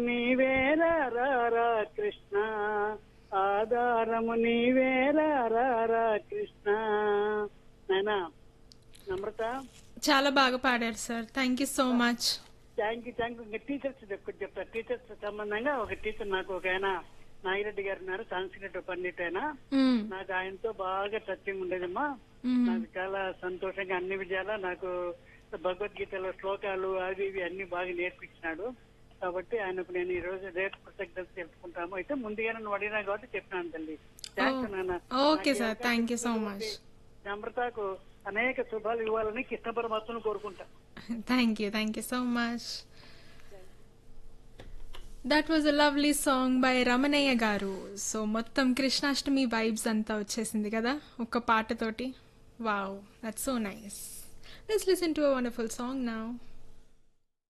నీవేరా రారా కృష్ణ ఆధారము నీవేరా రారా కృష్ణ నాయనా నమ్రత చాలా బాగా పాడారు sir thank you so much thank you thank you ఇంకా టీచర్స్ ఒకటి చెప్తా టీచర్స్ సంబంధంగా ఒక టీచర్ నాకు ఒక ఆయన నాగిరెడ్డి గారు ఉన్నారు సంస్కృత పండిట్ ఆయన నాకు ఆయనతో బాగా టచింగ్ ఉండేదమ్మా నాకు చాలా సంతోషంగా అన్ని విజయాల నాకు భగవద్గీతలో శ్లోకాలు అవి ఇవి అన్ని బాగా నేర్పించినాడు కాబట్టి ఆయనకు నేను ఈ రోజు రేపు కృతజ్ఞత తెలుపుకుంటాము అయితే ముందుగానే నువ్వు అడిగినా కాబట్టి చెప్పినాను తల్లి థ్యాంక్స్ నాన్న okay sir thank you so much నమ్రతకు అనేక శుభాలు ఇవ్వాలని కృష్ణ పరమాత్మను కోరుకుంటా thank you thank you so much that was a lovely song by Ramanayya గారు సో మొత్తం కృష్ణాష్టమి వైబ్స్ అంతా వచ్చేసింది కదా ఒక్క పాటతోటి wow that's so nice let's listen to a wonderful song now